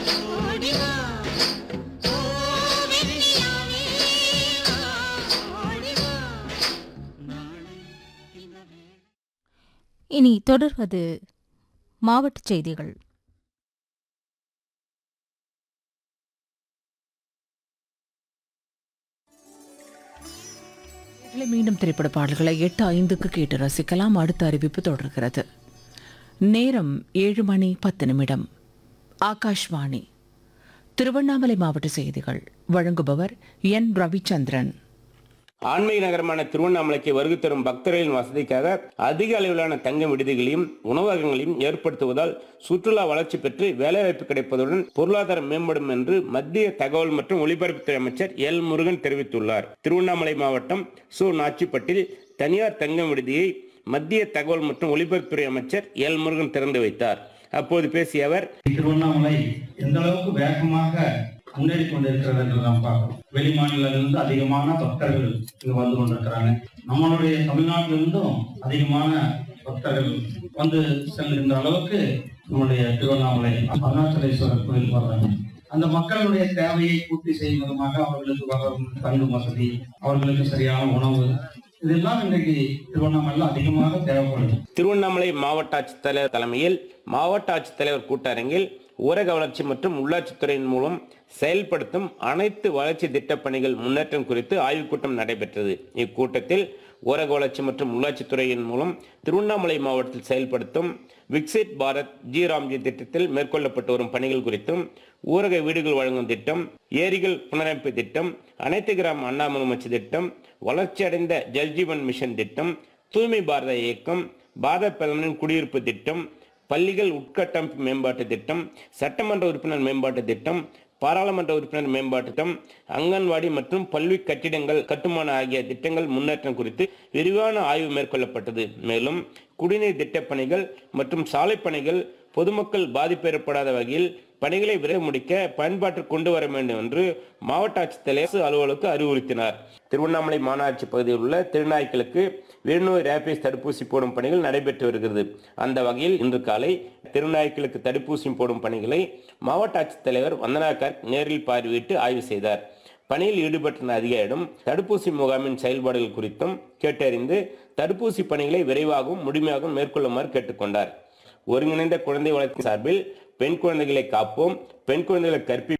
ஓடிவா ஓ வெண்ணிலாவே வா ஓடிவா இனி தொடர்வது மாவட்டச் செய்திகள் இதில் மீண்டும் திரைப்பட பாடல்களை எட்டு ஐந்துக்கு கேட்டு ரசிக்கலாம் அடுத்த அறிவிப்பு தொடர்கிறது நேரம் ஏழு மணி பத்து நிமிடம் ஆகாஷ்வாணி திருவண்ணாமலை மாவட்ட செய்திகள் வழங்குபவர் என் ரவிச்சந்திரன் ஆன்மீக நகரமான திருவண்ணாமலைக்கு வருகை தரும் பக்தர்களின் வசதிக்காக அதிக அளவிலான தங்க விடுதிகளையும் உணவகங்களையும் ஏற்படுத்துவதால் சுற்றுலா வளர்ச்சி பெற்று வேலைவாய்ப்பு கிடைப்பதுடன் பொருளாதாரம் மேம்படும் என்று மத்திய தகவல் மற்றும் ஒலிபரப்புத்துறை அமைச்சர் எல் முருகன் தெரிவித்துள்ளார் திருவண்ணாமலை மாவட்டம் சு நாச்சிப்பட்டில் தனியார் தங்கம் விடுதியை மத்திய தகவல் மற்றும் ஒலிபரப்புத்துறை அமைச்சர் எல் முருகன் திறந்து வைத்தார் அப்போது பேசிய அவர் திருவண்ணாமலை எந்த அளவுக்கு வேகமாக முன்னேறி கொண்டிருக்கிறது என்று நாம் பார்க்கிறோம் வெளி மாநிலங்களிலிருந்து அதிகமான பக்தர்கள் இங்கு வந்து கொண்டிருக்கிறாங்க நம்மளுடைய தமிழ்நாட்டிலிருந்தும் அதிகமான பக்தர்கள் வந்து செல்கின்ற அளவுக்கு நம்முடைய திருவண்ணாமலை அருணாச்சலேஸ்வரர் கோயில் வர்றாங்க அந்த மக்களுடைய தேவையை பூர்த்தி செய்யும் விதமாக அவர்களுக்கு வரும் தங்கும் வசதி அவர்களுக்கு சரியான உணவு இதெல்லாம் இன்றைக்கு திருவண்ணாமலையில் அதிகமாக தேவைப்படுது திருவண்ணாமலை மாவட்ட ஆட்சித்தலைவர் தலைமையில் மாவட்ட ஆட்சித்தலைவர் கூட்டரங்கில் ஊரக வளர்ச்சி மற்றும் உள்ளாட்சித்துறையின் மூலம் செயல்படுத்தும் அனைத்து வளர்ச்சி திட்டப் பணிகள் முன்னேற்றம் குறித்து ஆய்வுக் கூட்டம் நடைபெற்றது இக்கூட்டத்தில் ஊரக வளர்ச்சி மற்றும் உள்ளாட்சித்துறையின் மூலம் திருவண்ணாமலை மாவட்டத்தில் செயல்படுத்தும் விக்சிட் பாரத் ஜி ராம்ஜி திட்டத்தில் மேற்கொள்ளப்பட்டு வரும் பணிகள் குறித்தும் ஊரக வீடுகள் வழங்கும் திட்டம் ஏரிகள் புனரமைப்பு திட்டம் அனைத்து கிராம அண்ணாமலுமச்சி திட்டம் வளர்ச்சியடைந்த ஜல்ஜீவன் மிஷன் திட்டம் தூய்மை பாரத இயக்கம் பாரத பிரதமரின் குடியிருப்பு திட்டம் பள்ளிகள் உட்கட்டமைப்பு மேம்பாட்டு திட்டம் சட்டமன்ற உறுப்பினர் மேம்பாட்டு திட்டம் பாராளுமன்ற உறுப்பினர் மேம்பாட்டு திட்டம் அங்கன்வாடி மற்றும் பல்வி கட்டிடங்கள் கட்டுமான ஆகிய திட்டங்கள் முன்னேற்றம் குறித்து விரிவான ஆய்வு மேற்கொள்ளப்பட்டது மேலும் குடிநீர் திட்டப் பணிகள் மற்றும் சாலை பணிகள் பொதுமக்கள் பாதிப்பு ஏற்படாத வகையில் பணிகளை விரைவு முடிக்க பயன்பாட்டிற்கு கொண்டு வர வேண்டும் என்று மாவட்ட ஆட்சித்தலைவர் அலுவலருக்கு அறிவுறுத்தினார் திருவண்ணாமலை மாநகராட்சி பகுதியில் உள்ள திருநாய்க்களுக்கு வெறிநோய் ரேபிஸ் தடுப்பூசி போடும் பணிகள் நடைபெற்று வருகிறது அந்த வகையில் இன்று காலை திருநாய்க்களுக்கு தடுப்பூசி போடும் பணிகளை மாவட்ட ஆட்சித்தலைவர் வந்தனா கர்க் நேரில் பார்வையிட்டு ஆய்வு செய்தார் பணியில் ஈடுபட்ட அதிகாரியிடம் தடுப்பூசி முகாமின் செயல்பாடுகள் குறித்தும் கேட்டறிந்து தடுப்பூசி பணிகளை விரைவாகவும் முழுமையாகவும் மேற்கொள்ளுமாறு கேட்டுக்கொண்டார் ஒருங்கிணைந்த குழந்தை வளர்ச்சி சார்பில் பெண் குழந்தைகளை காப்போம் பெண் குழந்தைகளை கற்பிப்போம்